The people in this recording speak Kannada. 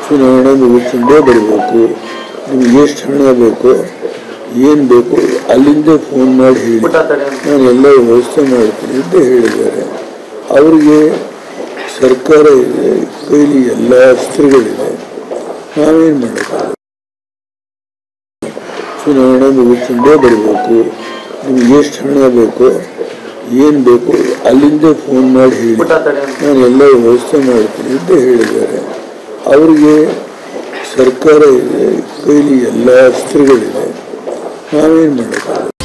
ಚುನಾವಣೆ ಮುಗಿಸ್ಕೊಂಡೇ ಬರಬೇಕು ನಿಮ್ಗೆ ಎಷ್ಟು ಹಣ ಬೇಕು ಏನು ಬೇಕು ಅಲ್ಲಿಂದ ಫೋನ್ ಮಾಡಿ ಹೇಳಿ ನಾನು ಎಲ್ಲ ವ್ಯವಸ್ಥೆ ಮಾಡ್ತೀನಿ ಅಂತ ಹೇಳಿದ್ದಾರೆ ಅವರಿಗೆ ಸರ್ಕಾರ ಇದೆ ಕೈಲಿ ಎಲ್ಲ ಅಸ್ತ್ರಗಳಿದೆ ನಾವೇನು ಮಾಡೋಕ್ಕಾಗಲ್ಲ ಚುನಾವಣೆ ಮುಗಿಸ್ಕೊಂಡೇ ಬರಬೇಕು ನಿಮ್ಗೆ ಎಷ್ಟು ಹಣ ಬೇಕು ಏನು ಬೇಕು ಅಲ್ಲಿಂದ ಫೋನ್ ಮಾಡಿ ಹೇಳಿ ನಾನು ಎಲ್ಲ ವ್ಯವಸ್ಥೆ ಮಾಡ್ತೀನಿ ಅಂತ ಹೇಳಿದ್ದಾರೆ ಅವರಿಗೆ ಸರ್ಕಾರ ಇದೆ ಕೈಲಿ ಎಲ್ಲ ಅಸ್ತ್ರಗಳಿದೆ ನಾವೇನು ಮಾಡೋಕ್ಕಾಗಲ್ಲ